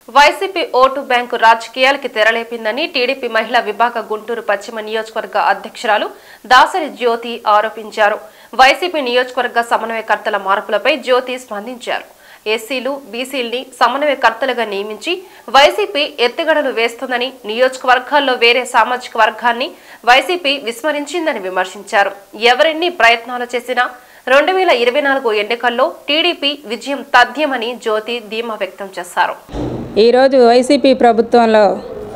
YCP vote bank రాజకీయాలకి తెరలేపిందని TDP మహిళా విభాగ గుంటూరు పశ్చిమ నియోజకవర్గ అధ్యక్షురాలు దాసరి జ్యోతి ఆరోపించారు వైసీపీ నియోజకవర్గ సమన్వయకర్తల మార్పులపై జ్యోతి స్పందించారు ఎస్సీలు బీసీల్ని సమన్వయకర్తలుగా నియమించి వైసీపీ ఎత్తుగడలు వేస్తుందని నియోజకవర్గాల్లో వేరే సామాజిక వర్గాన్ని వైసీపీ విస్మరించిందని విమర్శించారు ఎవరెన్ని ప్రయత్నాలు చేసినా రెండు వేల ఇరవై నాలుగు ఎన్నికల్లో టీడీపీ విజయం తథ్యమని జ్యోతి ధీమా వ్యక్తం చేశారు ఈరోజు వైసీపీ ప్రభుత్వంలో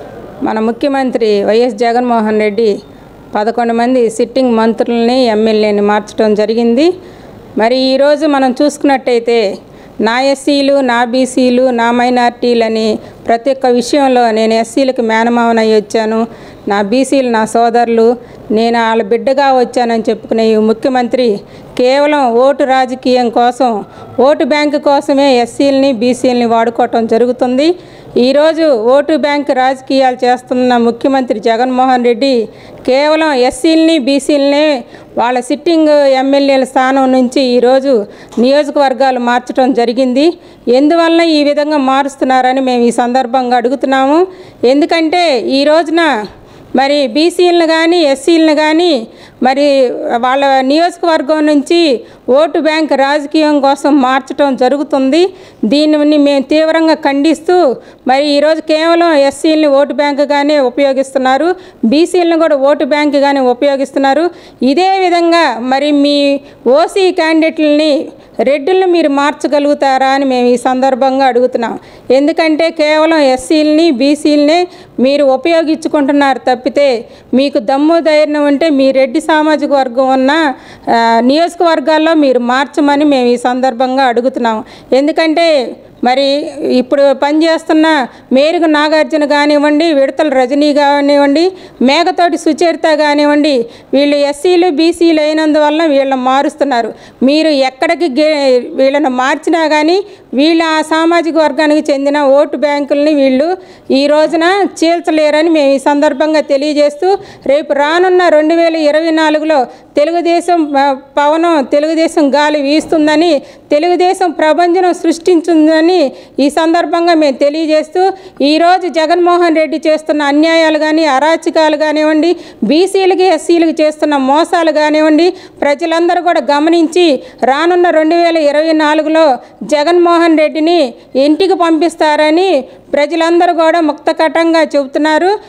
మన ముఖ్యమంత్రి వైఎస్ జగన్మోహన్ రెడ్డి పదకొండు మంది సిట్టింగ్ మంత్రుల్ని ఎమ్మెల్యేని మార్చడం జరిగింది మరి ఈరోజు మనం చూసుకున్నట్టయితే నా ఎస్సీలు నా బీసీలు నా మైనార్టీలని ప్రతి ఒక్క విషయంలో నేను ఎస్సీలకు మేనమావనై వచ్చాను నా బీసీలు నా సోదరులు నేను వాళ్ళ బిడ్డగా వచ్చానని చెప్పుకునే ఈ ముఖ్యమంత్రి కేవలం ఓటు రాజకీయం కోసం ఓటు బ్యాంకు కోసమే ఎస్సీలని బీసీలని వాడుకోవటం జరుగుతుంది ఈరోజు ఓటు బ్యాంక్ రాజకీయాలు చేస్తున్న ముఖ్యమంత్రి జగన్మోహన్ రెడ్డి కేవలం ఎస్సీలని బీసీలని వాళ్ళ సిట్టింగ్ ఎమ్మెల్యేల స్థానం నుంచి ఈరోజు నియోజకవర్గాలు మార్చడం జరిగింది ఎందువలన ఈ విధంగా మారుస్తున్నారని మేము ఈ సందర్భంగా అడుగుతున్నాము ఎందుకంటే ఈ రోజున మరి బీసీలను కానీ ఎస్సీలను కానీ మరి వాళ్ళ నియోజకవర్గం నుంచి ఓటు బ్యాంక్ రాజకీయం కోసం మార్చడం జరుగుతుంది దీనిని మేము తీవ్రంగా ఖండిస్తూ మరి ఈరోజు కేవలం ఎస్సీలని ఓటు బ్యాంకుగానే ఉపయోగిస్తున్నారు బీసీలను కూడా ఓటు బ్యాంకుగానే ఉపయోగిస్తున్నారు ఇదే విధంగా మరి మీ ఓసీ క్యాండిడేట్లని రెడ్డులను మీరు మార్చగలుగుతారా అని మేము ఈ సందర్భంగా అడుగుతున్నాం ఎందుకంటే కేవలం ఎస్సీలని బీసీలని మీరు ఉపయోగించుకుంటున్నారు తప్పితే మీకు దమ్ము ధైర్యం ఉంటే మీ రెడ్డి సామాజిక వర్గం ఉన్న ఆ, నియోజకవర్గాల్లో మీరు మార్చమని మేము ఈ సందర్భంగా అడుగుతున్నాం ఎందుకంటే మరి ఇప్పుడు పనిచేస్తున్న మేరుగు నాగార్జున కానివ్వండి విడతల రజనీ కానివ్వండి మేఘతోటి సుచరిత కానివ్వండి వీళ్ళు ఎస్సీలు బీసీలు అయినందువల్ల వీళ్ళని మారుస్తున్నారు మీరు ఎక్కడికి గే వీళ్ళని మార్చినా కానీ వీళ్ళ ఆ సామాజిక వర్గానికి చెందిన ఓటు బ్యాంకుల్ని వీళ్ళు ఈ రోజున చీల్చలేరని మేము ఈ సందర్భంగా తెలియజేస్తూ రేపు రానున్న రెండు వేల ఇరవై నాలుగులో తెలుగుదేశం ఆ, పవనం తెలుగుదేశం గాలి వీస్తుందని తెలుగుదేశం ప్రభంజనం సృష్టించిందని ఈ సందర్భంగా మేము తెలియజేస్తూ ఈరోజు జగన్మోహన్ రెడ్డి చేస్తున్న అన్యాయాలు కానీ అరాచకాలు కానివ్వండి బీసీలకి ఎస్సీలకి చేస్తున్న మోసాలు కానివ్వండి ప్రజలందరూ కూడా గమనించి రానున్న రెండు వేల ఇరవై నాలుగులో జగన్మోహన్ రెడ్డిని ఇంటికి పంపిస్తారని ప్రజలందరూ కూడా ముక్తకటంగా చెబుతున్నారు